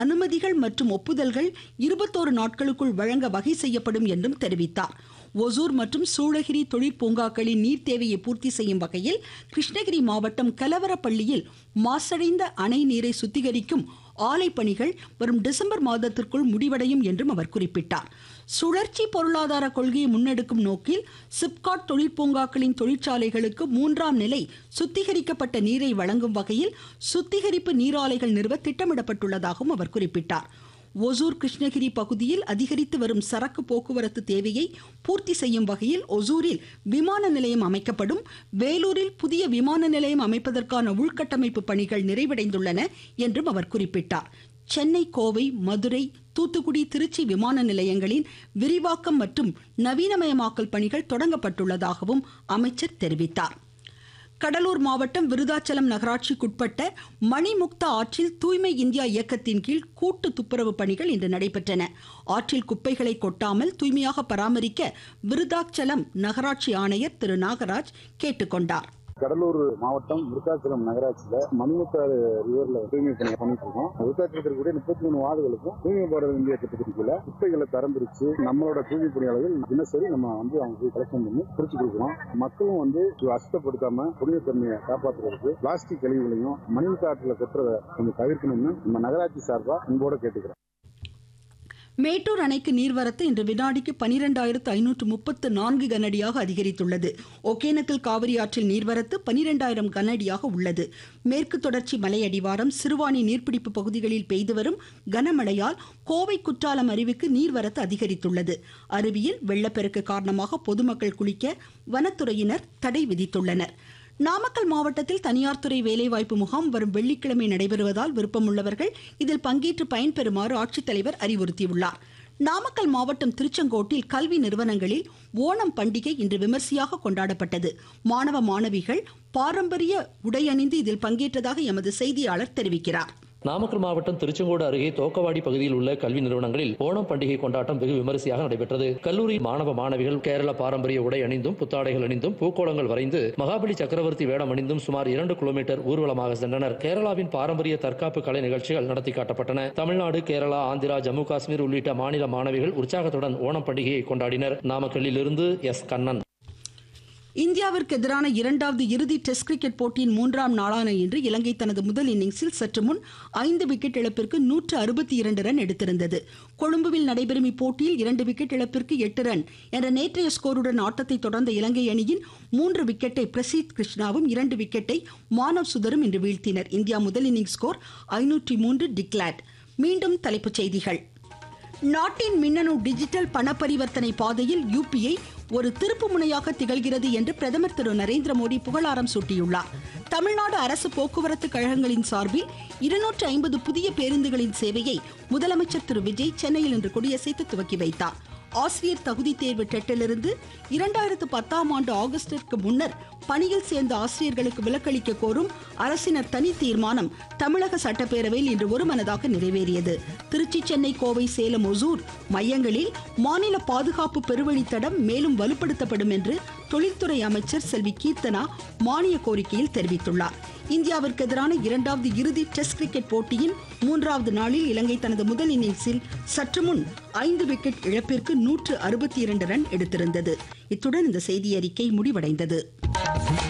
அனுமதிகள் மற்றும் ஒப்புதல்கள் இருபத்தோரு நாட்களுக்குள் வழங்க வகை செய்யப்படும் என்றும் தெரிவித்தார் ஒசூர் மற்றும் சூளகிரி தொழிற்பூங்காக்களின் நீர் தேவையை பூர்த்தி செய்யும் வகையில் கிருஷ்ணகிரி மாவட்டம் கலவரப்பள்ளியில் மாசடைந்த அணை நீரை சுத்திகரிக்கும் ஆலை பணிகள் வரும் டிசம்பர் மாதத்திற்குள் முடிவடையும் என்றும் அவர் குறிப்பிட்டார் சுழற்சி பொருளாதார கொள்கையை முன்னெடுக்கும் நோக்கில் சிப்காட் தொழிற்பூங்காக்களின் தொழிற்சாலைகளுக்கு மூன்றாம் நிலை சுத்திகரிக்கப்பட்ட நீரை வழங்கும் வகையில் சுத்திகரிப்பு நீராலைகள் நிறுவ திட்டமிடப்பட்டுள்ளதாகவும் அவர் குறிப்பிட்டார் ஒசூர் கிருஷ்ணகிரி பகுதியில் அதிகரித்து வரும் சரக்கு போக்குவரத்து தேவையை பூர்த்தி செய்யும் வகையில் ஒசூரில் விமான நிலையம் அமைக்கப்படும் வேலூரில் புதிய விமான நிலையம் அமைப்பதற்கான உள்கட்டமைப்பு பணிகள் நிறைவடைந்துள்ளன என்றும் அவர் குறிப்பிட்டார் சென்னை கோவை மதுரை தூத்துக்குடி திருச்சி விமான நிலையங்களின் விரிவாக்கம் மற்றும் நவீனமயமாக்கல் பணிகள் தொடங்கப்பட்டுள்ளதாகவும் அமைச்சர் தெரிவித்தார் கடலூர் மாவட்டம் விருதாச்சலம் நகராட்சிக்குட்பட்ட மணிமுக்தா ஆற்றில் தூய்மை இந்தியா இயக்கத்தின் கீழ் கூட்டு துப்புரவு பணிகள் இன்று நடைபெற்றன ஆற்றில் குப்பைகளை கொட்டாமல் தூய்மையாக பராமரிக்க விருதாச்சலம் நகராட்சி ஆணையர் திரு நாகராஜ் கேட்டுக்கொண்டார் கடலூர் மாவட்டம் விருத்தாச்சலம் நகராட்சியில மணிமுத்தாறு ரிவர்ல தூய்மை பணி பண்ணிட்டு இருக்கோம் விருத்தாச்சலத்தில் இருக்கக்கூடிய முப்பத்தி மூணு வார்டுகளுக்கும் தூய்மை பாரத இந்தியா திட்டத்தின் கீழ குப்பைகளை தரம் பிரிச்சு நம்மளோட தூய்மை பணியாளர்கள் தினசரி நம்ம வந்து அவங்க போய் கலெக்ஷன் பண்ணி பிரிச்சு கொடுக்குறோம் மக்களும் வந்து அசுத்தப்படுத்தாம புனிதத்தன்மையை காப்பாற்றுறதுக்கு பிளாஸ்டிக் கழிவுகளையும் மணிமுத்தாற்றுல கொட்டுறதை கொஞ்சம் தவிர்க்கணும்னு நம்ம நகராட்சி சார்பா அன்போட கேட்டுக்கிறோம் மேட்டூர் அணைக்கு நீர்வரத்து இன்று வினாடிக்கு பனிரெண்டாயிரத்து ஐநூற்று முப்பத்து நான்கு கனஅடியாக அதிகரித்துள்ளது ஒகேனக்கல் காவிரி ஆற்றில் நீர்வரத்து பனிரெண்டாயிரம் கனஅடியாக உள்ளது மேற்கு தொடர்ச்சி மலையடிவாரம் சிறுவாணி நீர்பிடிப்பு பகுதிகளில் பெய்து வரும் கனமழையால் கோவை குற்றாலம் அருவிக்கு நீர்வரத்து அதிகரித்துள்ளது அருவியில் வெள்ளப்பெருக்கு காரணமாக பொதுமக்கள் குளிக்க வனத்துறையினர் தடை விதித்துள்ளனர் நாமக்கல் மாவட்டத்தில் தனியார் துறை வேலைவாய்ப்பு முகாம் வரும் வெள்ளிக்கிழமை நடைபெறுவதால் விருப்பமுள்ளவர்கள் இதில் பங்கேற்று பயன்பெறுமாறு ஆட்சித்தலைவர் அறிவுறுத்தியுள்ளார் நாமக்கல் மாவட்டம் திருச்செங்கோட்டில் கல்வி நிறுவனங்களில் ஓணம் பண்டிகை இன்று விமர்சையாக கொண்டாடப்பட்டது மாணவ மாணவிகள் பாரம்பரிய உடை அணிந்து இதில் பங்கேற்றதாக எமது செய்தியாளர் தெரிவிக்கிறார் நாமக்கல் மாவட்டம் திருச்செங்கோடு அருகே தோக்கவாடி பகுதியில் உள்ள கல்வி நிறுவனங்களில் ஓணம் பண்டிகை கொண்டாட்டம் வெகு விமரிசையாக நடைபெற்றது கல்லூரி மாணவ மாணவிகள் கேரள பாரம்பரிய உடை அணிந்தும் புத்தாடைகள் அணிந்தும் பூக்கோளங்கள் வரைந்து மகாபலி சக்கரவர்த்தி வேடம் அணிந்தும் சுமார் இரண்டு கிலோமீட்டர் ஊர்வலமாக சென்றனர் கேரளாவின் பாரம்பரிய தற்காப்பு கலை நிகழ்ச்சிகள் நடத்தி காட்டப்பட்டன தமிழ்நாடு கேரளா ஆந்திரா ஜம்மு காஷ்மீர் உள்ளிட்ட மாநில மாணவிகள் உற்சாகத்துடன் ஓணம் பண்டிகையை கொண்டாடினர் நாமக்கல்லில் இருந்து எஸ் கண்ணன் இந்தியாவிற்கு எதிரான இரண்டாவது இறுதி டெஸ்ட் கிரிக்கெட் போட்டியின் மூன்றாம் நாளான இன்று இலங்கை தனது முதல் இன்னிங்ஸில் சற்று முன் ஐந்து விக்கெட் இழப்பிற்கு நூற்று அறுபத்தி இரண்டு ரன் எடுத்திருந்தது கொழும்புவில் நடைபெறும் இப்போட்டியில் இரண்டு விக்கெட் இழப்பிற்கு எட்டு ரன் என்ற நேற்றைய ஸ்கோருடன் ஆட்டத்தை தொடர்ந்த இலங்கை அணியின் மூன்று விக்கெட்டை பிரசீத் கிருஷ்ணாவும் இரண்டு விக்கெட்டை மானவ் சுதரும் இன்று வீழ்த்தினர் இந்தியா முதல் இன்னிங்ஸ் ஸ்கோர் ஐநூற்றி மூன்று டிக்லாட் மீண்டும் தலைப்புச் செய்திகள் நாட்டின் மின்னணு டிஜிட்டல் பண பரிவர்த்தனை பாதையில் யூபிஐ ஒரு திருப்பு முனையாக திகழ்கிறது என்று பிரதமர் திரு நரேந்திர மோடி புகழாரம் சூட்டியுள்ளார் தமிழ்நாடு அரசு போக்குவரத்து கழகங்களின் சார்பில் இருநூற்று ஐம்பது புதிய பேருந்துகளின் சேவையை முதலமைச்சர் திரு விஜய் சென்னையில் இன்று கொடியசைத்து துவக்கி வைத்தார் ஆசிரியர் தகுதி தேர்வு டெட்டிலிருந்து இரண்டாயிரத்து பத்தாம் ஆண்டு ஆகஸ்டிற்கு முன்னர் பணியில் சேர்ந்த ஆசிரியர்களுக்கு விலக்களிக்க கோரும் அரசினர் தனி தீர்மானம் தமிழக சட்டப்பேரவையில் இன்று ஒருமனதாக நிறைவேறியது திருச்சி சென்னை கோவை சேலம் ஒசூர் மையங்களில் மாநில பாதுகாப்பு பெருவழித்தடம் மேலும் வலுப்படுத்தப்படும் என்று தொழில்துறை அமைச்சர் செல்வி கீர்த்தனா மானிய கோரிக்கையில் தெரிவித்துள்ளார் இந்தியாவிற்கு எதிரான இரண்டாவது இறுதி டெஸ்ட் கிரிக்கெட் போட்டியின் மூன்றாவது நாளில் இலங்கை தனது முதல் இன்னிங்ஸில் சற்று முன் ஐந்து விக்கெட் இழப்பிற்கு நூற்று அறுபத்தி இரண்டு ரன் எடுத்திருந்தது இத்துடன் இந்த செய்தி அறிக்கை முடிவடைந்தது